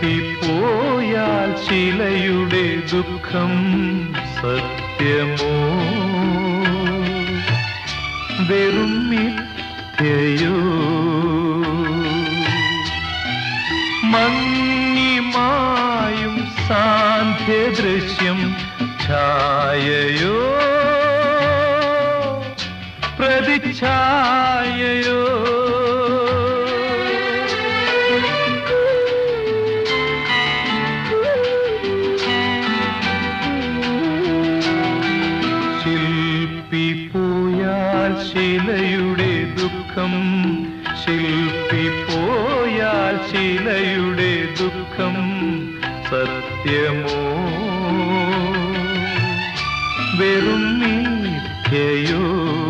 ശില്പി പോയാൽ ശിലയുടെ ദുഃഖം സത്യമോ വെറും മിഥ്യയോ മങ്ങിമായും സാന്ധ്യദൃശ്യം ഛായയോ പ്രതിച്ഛായയോ ശില്പി പോയാൽ ശിലയുടെ ദുഃഖം ശില്പി പോയാൽ ശിലയുടെ ദുഃഖം സത്യമോ വെറും മിഥ്യയോ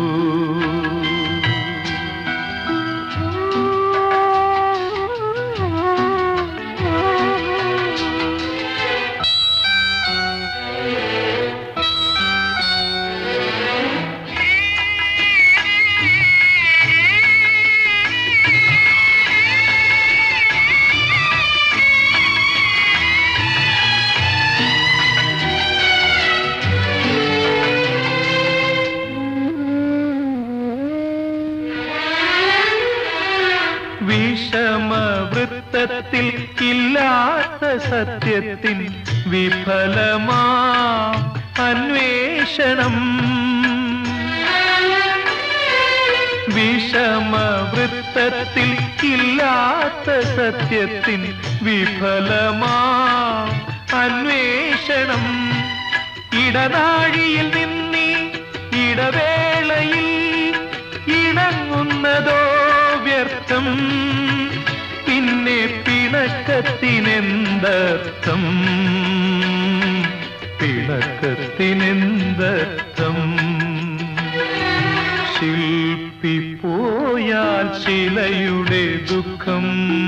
വിഷമവൃത്തത്തിൽ ഇല്ലാത്ത സത്യത്തിൻ വിഫലമാ അന്വേഷണം വിഷമവൃത്തത്തിൽ ഇല്ലാത്ത സത്യത്തിൻ വിഫലമാ അന്വേഷണം ഇടനാഴിയിൽ നിന്നീ ഇടവേളയിൽ ഇണങ്ങുന്നതോ വ്യർത്ഥം പിന്നെ പിണക്കത്തിനെന്തർത്ഥം പിണക്കത്തിനെന്തർത്ഥം ശില്പി പോയാൽ ശിലയുടെ ദുഃഖം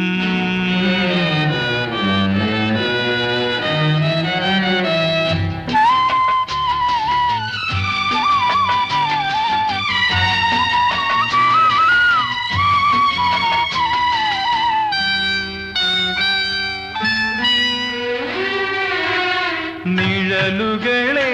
നിഴലുകളെ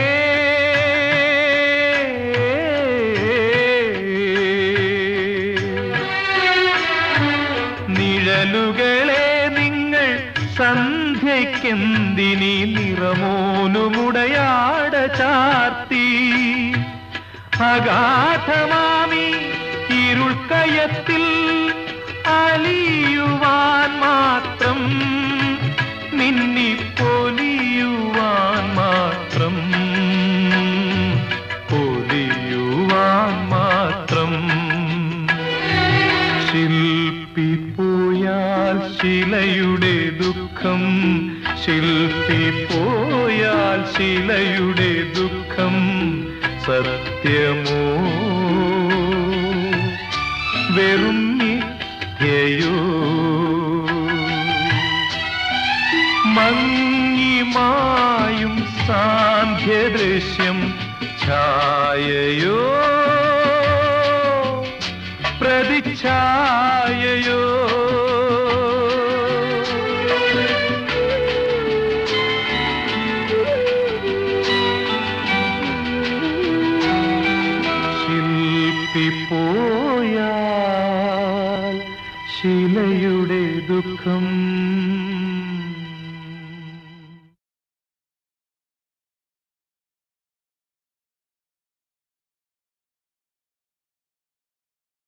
നിഴലുകളെ നിങ്ങൾ സന്ധ്യയ്ക്കെന്തിനി നിറമോനുമുടയാട ചാർത്തി അഗാധമാമി ഇരുൾക്കയത്തിൽ അലിയുവാൻ മാത്രം നിന്നി പൊലിയുവാൻ മാത്രം പൊലിയുവാൻ മാത്രം ശില്പി പോയാൽ ശിലയുടെ ദുഃഖം ശില്പി പോയാൽ ശിലയുടെ ദുഃഖം സത്യമോ വെറും മിഥ്യയോ മങ്ങിമായും സാന്ധ്യദൃശ്യം ഛായയോ പ്രതിച്ഛായയോ ശില്പി പോയാൽ ശിലയുടെ ദുഃഖം